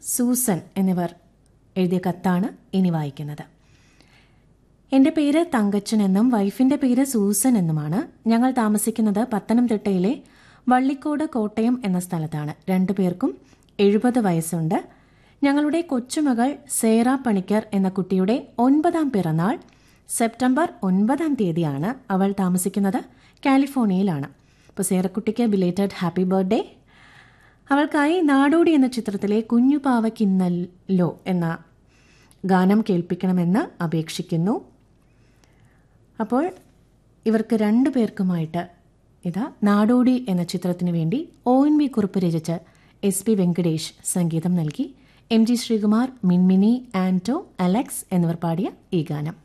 Susan എന്നിവർ എഴുതിയ കത്താണ് ഇനി വായിക്കുന്നത് എൻ്റെ പേര് തങ്കച്ചൻ എന്നും വൈഫിൻ്റെ പേര് സൂസൻ എന്നുമാണ് ഞങ്ങൾ താമസിക്കുന്നത് പത്തനംതിട്ടയിലെ വള്ളിക്കോട് കോട്ടയം എന്ന സ്ഥലത്താണ് രണ്ടു പേർക്കും എഴുപത് വയസ്സുണ്ട് ഞങ്ങളുടെ കൊച്ചുമകൾ സേറ പണിക്കർ എന്ന കുട്ടിയുടെ ഒൻപതാം പിറന്നാൾ സെപ്റ്റംബർ ഒൻപതാം തീയതിയാണ് അവൾ താമസിക്കുന്നത് കാലിഫോർണിയയിലാണ് അപ്പോൾ സേറക്കുട്ടിക്ക് ബിലേറ്റഡ് ഹാപ്പി ബർത്ത്ഡേ അവൾക്കായി നാടോടി എന്ന ചിത്രത്തിലെ കുഞ്ഞു പാവയ്ക്കിന്നല്ലോ എന്ന ഗാനം കേൾപ്പിക്കണമെന്ന് അപേക്ഷിക്കുന്നു അപ്പോൾ ഇവർക്ക് രണ്ടു പേർക്കുമായിട്ട് ഇതാ നാടോടി എന്ന ചിത്രത്തിനു വേണ്ടി ഒ എൻ വി കുറിപ്പ് രചിച്ച് എസ് പി വെങ്കടേഷ് സംഗീതം നൽകി എം ജി ശ്രീകുമാർ മിൻമിനി ആൻറ്റോ അലക്സ് എന്നിവർ പാടിയ ഈ ഗാനം